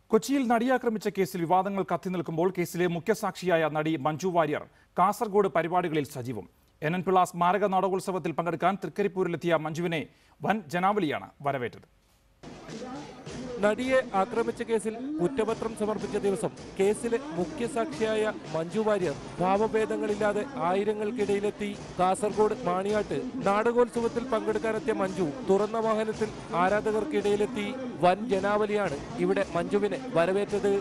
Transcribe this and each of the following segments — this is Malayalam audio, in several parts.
കൊച്ചിയിൽ നടിയാക്രമിച്ച കേസിൽ വിവാദങ്ങൾ കത്തിനിൽക്കുമ്പോൾ കേസിലെ മുഖ്യസാക്ഷിയായ നടി മഞ്ജു വാര്യർ കാസർഗോഡ് പരിപാടികളിൽ സജീവം എൻ എൻ പിള്ള സ്മാരക നാടകോത്സവത്തിൽ പങ്കെടുക്കാൻ തൃക്കരിപ്പൂരിലെത്തിയ മഞ്ജുവിനെ വൻ ജനാവലിയാണ് വരവേറ്റത് നടിയെ ആക്രമിച്ച കേസിൽ കുറ്റപത്രം സമർപ്പിച്ച ദിവസം കേസിലെ മുഖ്യസാക്ഷിയായ മഞ്ജു വാര്യർ ഭാവഭേദങ്ങളില്ലാതെ ആയിരങ്ങൾക്കിടയിലെത്തി കാസർഗോഡ് മാണിയാട്ട് നാടകോത്സവത്തിൽ പങ്കെടുക്കാനെത്തിയ മഞ്ജു തുറന്ന വാഹനത്തിൽ ആരാധകർക്കിടയിലെത്തി വൻ ജനാവലിയാണ് ഇവിടെ മഞ്ജുവിനെ വരവേറ്റത്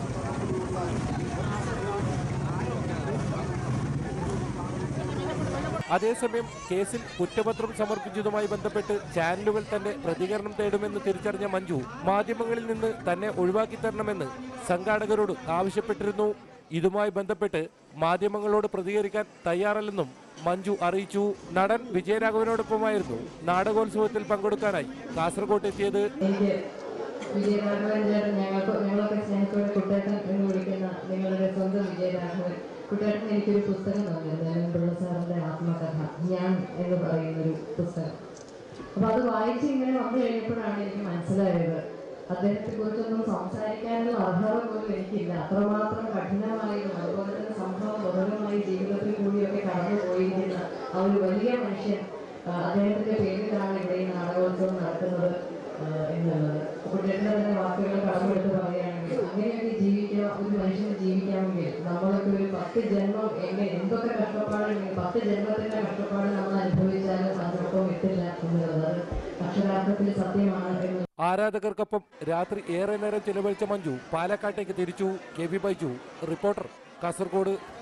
അതേസമയം കേസിൽ കുറ്റപത്രം സമർപ്പിച്ചതുമായി ബന്ധപ്പെട്ട് ചാനലുകൾ തന്നെ പ്രതികരണം തേടുമെന്ന് തിരിച്ചറിഞ്ഞ മഞ്ജു മാധ്യമങ്ങളിൽ നിന്ന് തന്നെ ഒഴിവാക്കി തരണമെന്ന് സംഘാടകരോട് ആവശ്യപ്പെട്ടിരുന്നു ഇതുമായി ബന്ധപ്പെട്ട് മാധ്യമങ്ങളോട് പ്രതികരിക്കാൻ തയ്യാറല്ലെന്നും മഞ്ജു അറിയിച്ചു നടൻ വിജയരാഘവനോടൊപ്പമായിരുന്നു നാടകോത്സവത്തിൽ പങ്കെടുക്കാനായി കാസർഗോഡ് എത്തിയത് എനിക്ക് വിജയരാഘവൻ ചേട്ടൻ ഞങ്ങൾക്ക് ഞങ്ങളൊക്കെ സ്നേഹത്തോടെ കുട്ടേട്ടൻ എന്ന് വിളിക്കുന്ന നിങ്ങളുടെ സ്വന്തം വിജയരാഘവൻ കുട്ടേട്ടൻ എനിക്കൊരു പുസ്തകം തന്നിരുന്നു അനന്തപിള്ള സാറിന്റെ ആത്മകഥ ഞാൻ എന്ന് പറയുന്നൊരു പുസ്തകം അപ്പൊ അത് വായിച്ച് ഇങ്ങനെ വന്നു കഴിഞ്ഞപ്പോഴാണ് എനിക്ക് മനസ്സിലായത് അദ്ദേഹത്തെ കുറിച്ചൊന്നും സംസാരിക്കാനുള്ള അർഹത പോലും എനിക്കില്ല അത്രമാത്രം കഠിനമായതും അതുപോലെ തന്നെ സംഭവം ബഹുലമായി ജീവിതത്തിൽ കൂടിയൊക്കെ കടന്നു പോയിരിക്കുന്ന ആ ഒരു വലിയ മനുഷ്യൻ ആ, അദ്ദേഹത്തിന്റെ പേരിലാണ് ഇവിടെ ഈ നാടകോത്സവം നടക്കുന്നത് ആ, എന്നുള്ളത് അപ്പോൾ ചേട്ടൻ്റെ തന്നെ വാക്കുകൾ കടമെടുത്ത് പറയുകയാണെങ്കിൽ അങ്ങനെയൊക്കെ ജീവിക്കുക ഒരു മനുഷ്യന് ജീവിക്കാമെങ്കിൽ നമ്മളൊക്കെ ഒരു പത്ത് ജന്മം എങ്ങനെ എന്തൊക്കെ കഷ്ടപ്പാടുണ്ടെങ്കിൽ പത്ത് ജന്മത്തിന്റെ കഷ്ടപ്പാട് നമ്മൾ അനുഭവിച്ചാലും അതിനൊപ്പം എത്തില്ല എന്നുള്ളത് അത് അക്ഷരാർത്ഥത്തിൽ സത്യമാണ് എന്ന് ആരാധകർക്കൊപ്പം രാത്രി ഏറെ നേരം ചിലവഴിച്ച മഞ്ജു പാലക്കാട്ടേക്ക് തിരിച്ചു K V Baiju reporter Kasaragod